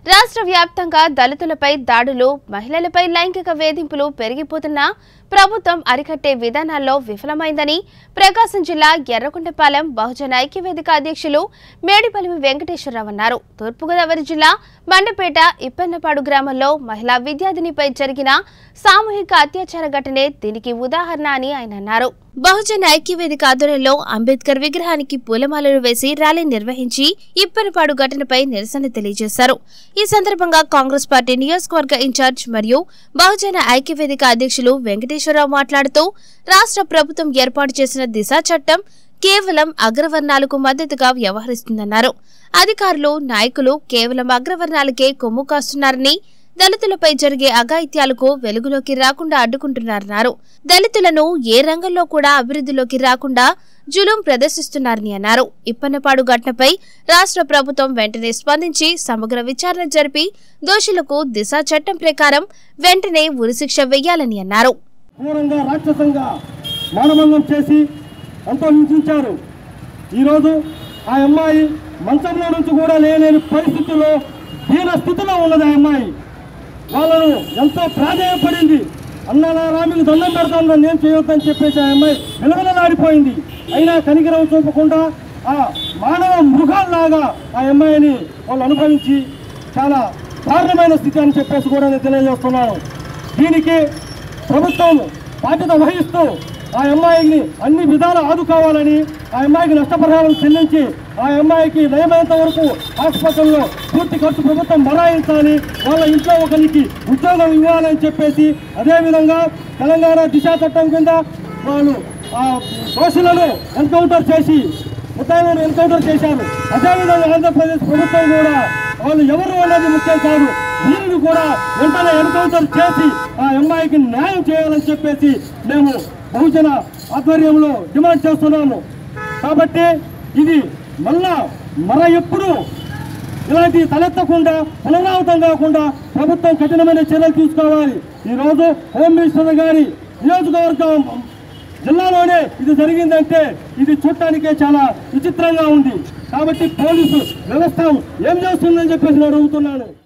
రాష్ట్ర వ్యాప్తంగా దళితులపై దాడులు మహిళలపై లైంగిక వేధింపులు పెరిగిపోతున్నా ప్రభుత్వం అరికట్టే విధానాల్లో విఫలమైందని ప్రకాశం జిల్లా ఎర్రకుంటపాలెం బహుజన ఐక్యవేదిక అధ్యక్షులు మేడిపల్లి వెంకటేశ్వరరావు అన్నారు తూర్పుగోదావరి జిల్లా మండపేట ఇప్పన్నపాడు గ్రామంలో మహిళా విద్యార్థినిపై జరిగిన సామూహిక అత్యాచార ఘటనే దీనికి ఉదాహరణ అని ఆయన అన్నారు బహుజన ఐక్యవేదిక ఆధ్వర్యంలో అంబేద్కర్ విగ్రహానికి పూలమాలలు వేసి ర్యాలీ నిర్వహించి ఇప్పనపాడు ఘటనపై నిరసన తెలియజేశారు ఈ సందర్భంగా కాంగ్రెస్ పార్టీ నియోజకవర్గ ఇన్ఛార్జ్ మరియు బహుజన ఐక్యవేదిక అధ్యక్షులు వెంకటేశ్వరరావు మాట్లాడుతూ రాష్ట్ర ప్రభుత్వం ఏర్పాటు చేసిన దిశ చట్టం కేవలం అగ్రవర్ణాలకు మద్దతుగా వ్యవహరిస్తుందన్నారు అధికారులు నాయకులు కేవలం అగ్రవర్ణాలకే కొమ్ము కాస్తున్నారని దళితులపై జరిగే అఘాయిత్యాలకు వెలుగులోకి రాకుండా అడ్డుకుంటున్నారన్నారు దళితులను ఏ రంగంలో కూడా అభివృద్ధిలోకి రాకుండా జులుం ప్రదర్శిస్తున్నారని అన్నారు ఇప్పన్నపాడు ఘటనపై రాష్ట్ర ప్రభుత్వం వెంటనే స్పందించి సమగ్ర విచారణ జరిపి దోషులకు దిశ చట్టం ప్రకారం వెంటనే ఉరిశిక్ష వెయ్యాలని అన్నారు క్రూరంగా రాక్షసంగా మానభంగం చేసి ఎంతో హింసించారు ఈరోజు ఆ అమ్మాయి మంచంలో నుంచి కూడా లేని పరిస్థితుల్లో దీన స్థితిలో ఉన్నది ఆ అమ్మాయి వాళ్ళను ఎంతో ప్రాధాన్యపడింది అన్నలారామికి దండం పెడతాను నేను చేయొద్దని చెప్పేసి ఆ అమ్మాయి విలవిలలాడిపోయింది అయినా కనికరం చూపకుండా ఆ మానవ మృగాల్లాగా ఆ అమ్మాయిని వాళ్ళు అనుభవించి చాలా దారుణమైన స్థితి అని చెప్పేసి కూడా నేను తెలియజేస్తున్నాను దీనికి ప్రభుత్వం బాధ్యత వహిస్తూ ఆ అమ్మాయిని అన్ని విధాలు ఆదుకోవాలని ఆ అమ్మాయికి నష్టపరిహారం చెల్లించి ఆ అమ్మాయికి నయమైనంత వరకు హాస్పిటల్లో పూర్తి ఖర్చు ప్రభుత్వం భరాయించాలి వాళ్ళ ఇంట్లో ఒకరికి ఉద్యోగం ఇవ్వాలని చెప్పేసి అదేవిధంగా తెలంగాణ దిశా చట్టం కింద వాళ్ళు ఆ దోషులను ఎన్కౌంటర్ చేసి ముద్దాయిలను ఎన్కౌంటర్ చేశారు అదేవిధంగా ఆంధ్రప్రదేశ్ ప్రభుత్వం కూడా వాళ్ళు ఎవరు అనేది ముఖ్యం కాదు వీరిని కూడా వెంటనే ఎన్కౌంటర్ చేసి ఆ అమ్మాయికి న్యాయం చేయాలని చెప్పేసి మేము బహుజన ఆధ్వర్యంలో డిమాండ్ చేస్తున్నాము కాబట్టి ఇది మళ్ళా మర ఎప్పుడు ఇలాంటి తలెత్తకుండా పునరావృతం కాకుండా ప్రభుత్వం కఠినమైన చర్యలు తీసుకోవాలి ఈరోజు హోమ్ మినిస్టర్ గారి నియోజకవర్గం జిల్లాలోనే ఇది జరిగిందంటే ఇది చూడటానికే చాలా విచిత్రంగా ఉంది కాబట్టి పోలీసు వ్యవస్థ ఏం చేస్తుందని చెప్పేసి నేను అడుగుతున్నాను